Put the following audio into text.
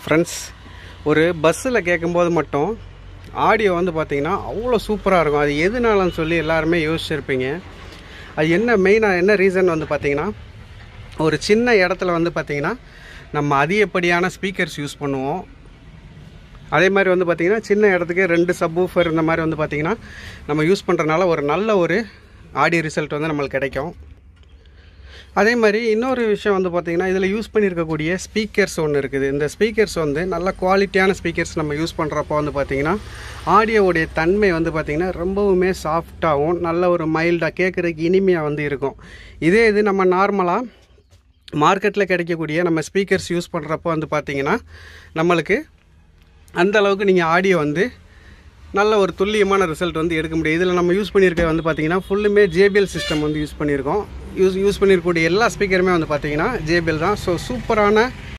friends ஒரு பஸ்ஸில் கேட்கும்போது மட்டும் ஆடியோ வந்து பார்த்தீங்கன்னா அவ்வளோ சூப்பராக இருக்கும் அது எதுனாலன்னு சொல்லி எல்லாருமே யோசிச்சிருப்பீங்க அது என்ன மெயினாக என்ன ரீசன் வந்து பார்த்தீங்கன்னா ஒரு சின்ன இடத்துல வந்து பார்த்தீங்கன்னா நம்ம அதிகப்படியான ஸ்பீக்கர்ஸ் யூஸ் பண்ணுவோம் அதே மாதிரி வந்து பார்த்திங்கன்னா சின்ன இடத்துக்கு ரெண்டு சப்வூஃபர் இந்த மாதிரி வந்து பார்த்திங்கன்னா நம்ம யூஸ் பண்ணுறதுனால ஒரு நல்ல ஒரு ஆடியோ ரிசல்ட் வந்து நம்மளுக்கு கிடைக்கும் அதே மாதிரி இன்னொரு விஷயம் வந்து பார்த்திங்கன்னா இதில் யூஸ் பண்ணியிருக்கக்கூடிய ஸ்பீக்கர்ஸ் ஒன்று இருக்குது இந்த ஸ்பீக்கர்ஸ் வந்து நல்ல குவாலிட்டியான ஸ்பீக்கர்ஸ் நம்ம யூஸ் பண்ணுறப்போ வந்து பார்த்திங்கன்னா ஆடியோவுடைய தன்மை வந்து பார்த்திங்கன்னா ரொம்பவுமே சாஃப்டாகவும் நல்ல ஒரு மைல்டாக கேட்குறதுக்கு இனிமையாக வந்து இருக்கும் இதே இது நம்ம நார்மலாக மார்க்கெட்டில் கிடைக்கக்கூடிய நம்ம ஸ்பீக்கர்ஸ் யூஸ் பண்ணுறப்போ வந்து பார்த்திங்கன்னா நம்மளுக்கு அந்த அளவுக்கு நீங்கள் ஆடியோ வந்து நல்ல ஒரு துல்லியமான ரிசல்ட் வந்து எடுக்க முடியும் இதில் நம்ம யூஸ் பண்ணியிருக்க வந்து பார்த்தீங்கன்னா ஃபுல்லுமே ஜேபிஎல் சிஸ்டம் வந்து யூஸ் பண்ணியிருக்கோம் யூஸ் யூஸ் பண்ணியிருக்கக்கூடிய எல்லா ஸ்பீக்கருமே வந்து பார்த்தீங்கன்னா ஜேபிஎல் தான் ஸோ சூப்பரான